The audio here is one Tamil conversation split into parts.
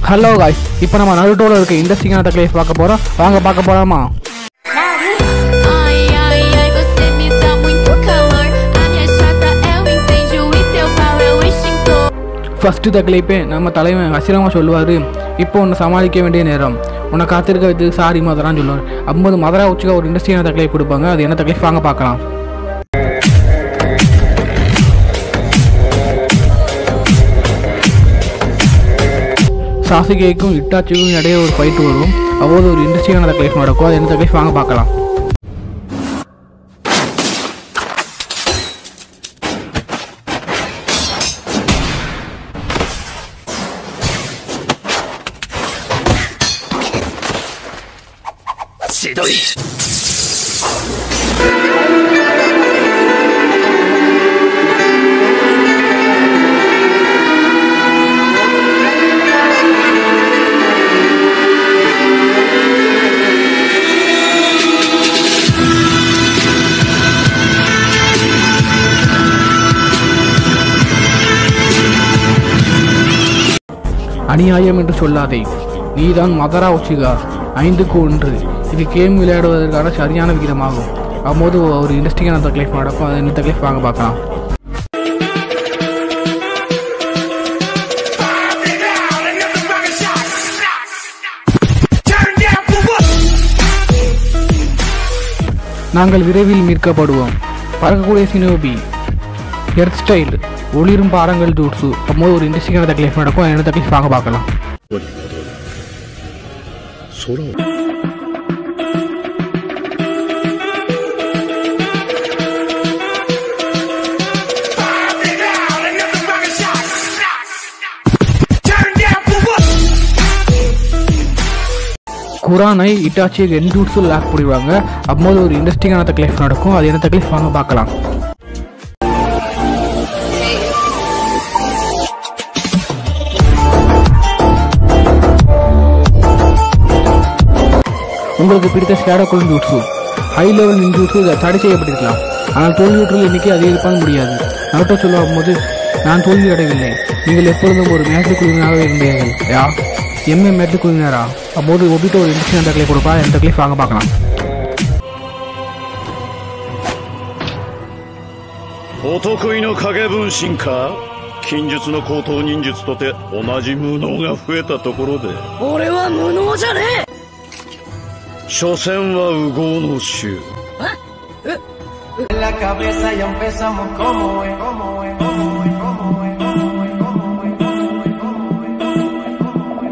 ஹலோ காய்ஸ் இப்போ நம்ம நடுட்டோட இருக்க இன்ட்ரெஸ்டிங்கான தக்கலைஃப் பார்க்க போகிறோம் வாங்க பார்க்க போகலாமா Ai, ai, ai, você me dá muito calor. A minha chata é o incêndio e teu pau é o extintor. First தக்கலைப்பே நம்ம தலைவன் அசிரமாக சொல்லுவார் இப்போ உன்னை சமாளிக்க வேண்டிய நேரம் உன்னை காத்திருக்க வைத்து சாரி மதுரான்னு சொல்லுவார் அப்போது மதுரா உச்சிக்கா ஒரு இன்ட்ரெஸ்டிங்கான தக்கலைப் கொடுப்பாங்க அது என்ன தக்கலைஃப் வாங்க பார்க்கலாம் சாசிகேக்கும் இட்டாச்சிக்கும் இடையே ஒரு ஃபைட் வரும் அப்போது ஒரு இன்ட்ரெஸ்டிங்கான தக்கலைஃப் நடக்கும் அது என்ன தக்கலைஃப் வாங்க பார்க்கலாம் அநியாயம் என்று சொல்லாதே நீதான் மதரா உச்சிகா ஐந்துக்கு ஒன்று இது கேம் விளையாடுவதற்கான சரியான விகிதமாகும் அப்போது ஒரு இன்ட்ரெஸ்டிங்கான தக்லைஃப் நடக்கும் அது என்ன தக்லைஃப் வாங்க பார்க்கலாம் நாங்கள் விரைவில் மீட்கப்படுவோம் பறக்கக்கூடிய சினோபி ஹெர்த் ஸ்டைல் ஒளிரும் பாறங்கள் ஜூட்ஸு அப்போது ஒரு இன்ட்ரெஸ்டிங்கான தக்லைஃப் நடக்கும் அது என்ன தக்லைஃப் வாங்க பார்க்கலாம் 空を குரானை இட்டாச்சி ரெண்டு லாக் பண்ணிடுவாங்க அப்போது ஒரு இன்ட்ரெஸ்டிங்கான தக்லைஃப் நடக்கும் அது என்ன தக்லைஃப் வாங்க பார்க்கலாம் உங்களுக்கு பிடித்த ஸ்கேடோக்குள் ஜூட்ஸு ஹை லெவல் நின்ஜூட்ஸு இதை தடை செய்யப்பட்டிருக்கலாம் ஆனால் தோல்வியுற்றல் எண்ணிக்கை அதிகரிப்பாக முடியாது நரோட்டோ சொல்லும் போது நான் தோல்வி அடையவில்லை நீங்கள் எப்பொழுதும் ஒரு மேட்ரி குழுவினராக இருந்தீர்கள் யா எம்ஏ மேட்ரி குழுவினரா அப்போது ஒபிட்டோ ஒரு இன்ட்ரெஸ்டிங் அந்த கிளை கொடுப்பா எந்த கிளை வாங்க பார்க்கலாம் お得意の影分身か近術の高等忍術とて同じ無能が増えたところで俺は無能じゃね所詮は右合の衆 la cabeza y empezamos como es, como es, como es, como es, como es, como es, como es, como es.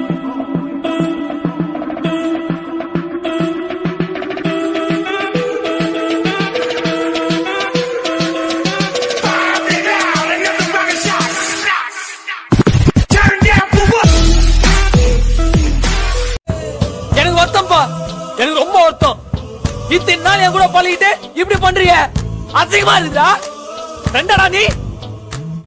எனக்கு வருத்தம்ப்பா எனக்கு ரொம்ப வருத்தம் இத்தனை நாள் என் கூட பழகிட்டு இப்படி பண்றீங்க அசிங்கமா இருக்குதா ரெண்டடா நீ